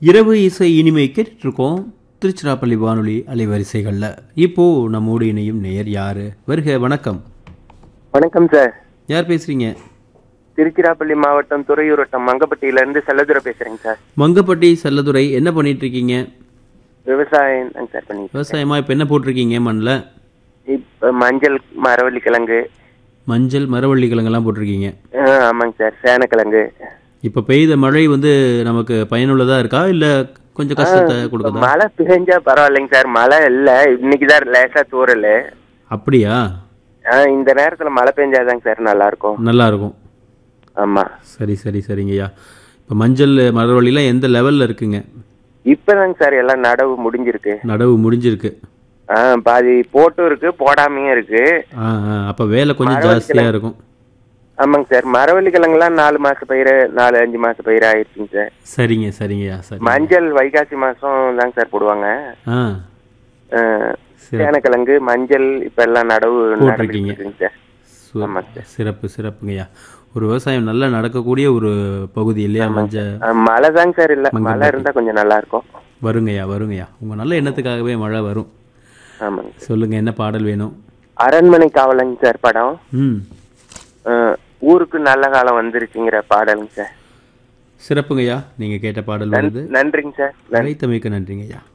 இரவு இசை இனிமை கேட்டுட்ருக்கோம் திருச்சிராப்பள்ளி வானொலி அலைவரிசைகளில் இப்போ நம்மோடு இணையும் நேயர் யாரு வருக வணக்கம் வணக்கம் சார் யார் பேசுறீங்க திருச்சிராப்பள்ளி மாவட்டம் துறையூர் வட்டம் மங்கப்பட்டியில இருந்து செல்லதுரை பேசுறேங்க சார் மங்கப்பட்டி செல்லதுரை என்ன பண்ணிட்டு இருக்கீங்க விவசாயம் தாங்க சார் பண்ணிட்டு விவசாயமா இப்போ என்ன போட்டிருக்கீங்க மண்ணில் இப்ப மஞ்சள் மரவள்ளி கிழங்கு மஞ்சள் மரவள்ளி கிழங்கெல்லாம் போட்டிருக்கீங்க ஆ, ஆமாங்க சார் சேனக்கிழங்கு இப்போ பெய்த மழை வந்து நமக்கு பயனுள்ளதா இருக்கா இல்லை கொஞ்சம் கஷ்டத்தை கொடுக்குதா மழை பெஞ்சா பரவாயில்லைங்க சார் மழை இல்ல இன்னைக்கு தான் லேசா தூரல் அப்படியா ஆ, இந்த நேரத்துல மழை பெஞ்சாதாங்க சார் நல்லா இருக்கும் நல்லா இருக்கும் ஆமா சரி சரி சரிங்கய்யா இப்போ மஞ்சள் மரவள்ளிலாம் எந்த லெவலில் இருக்குங்க இப்பதாங்க சார் எல்லாம் நடவு முடிஞ்சிருக்கு நடவு முடிஞ்சிருக்கு ஆ, பாதி போட்டும் இருக்கு போடாமையும் இருக்கு ஆ ஆ அப்போ வேலை கொஞ்சம் மரவள்ளி ஜாஸ்தியாக இருக்கும் ஆமாங்க சார் மரவள்ளி கிழங்குலாம் நாலு மாச பயிர் நாலு அஞ்சு மாச பயிர் ஆயிடுச்சுங்க சார் சரிங்க சரிங்கய்யா சரி மஞ்சள் வைகாசி மாசம் தாங்க சார் போடுவாங்க ஆ அஹ், சரி. சேனக்கிழங்கு மஞ்சள் இப்ப எல்லாம் நடவு போட்டிருக்கீங்க. நடந்துருக்குங்க சார் சு- ஆமாங்க சார். சிறப்பு சிறப்புங்கய்யா ஒரு விவசாயம் நல்லா நடக்கக்கூடிய ஒரு பகுதி இல்லையா மஞ்சள் அஹ், மழை தாங்க சார் இல்ல மஞ்சள் மழை இருந்தா கொஞ்சம் நல்லா இருக்கும் வருங்கய்யா வருங்கய்யா உங்கள் நல்ல எண்ணத்துக்காகவே மழை வரும் ஆமாங்க சொல்லுங்கள் என்ன பாடல் வேணும் அரண்மனை காவலங்க சார் படம் ம் அஹ், ஊருக்கு நல்ல காலம் வந்துருச்சுங்கிற பாடலுங்க சார் சிறப்புங்கய்யா நீங்கள் கேட்ட பாடல் வருது நன்றிங்க சார் அழைத்தமைக்கு நன்றிங்கய்யா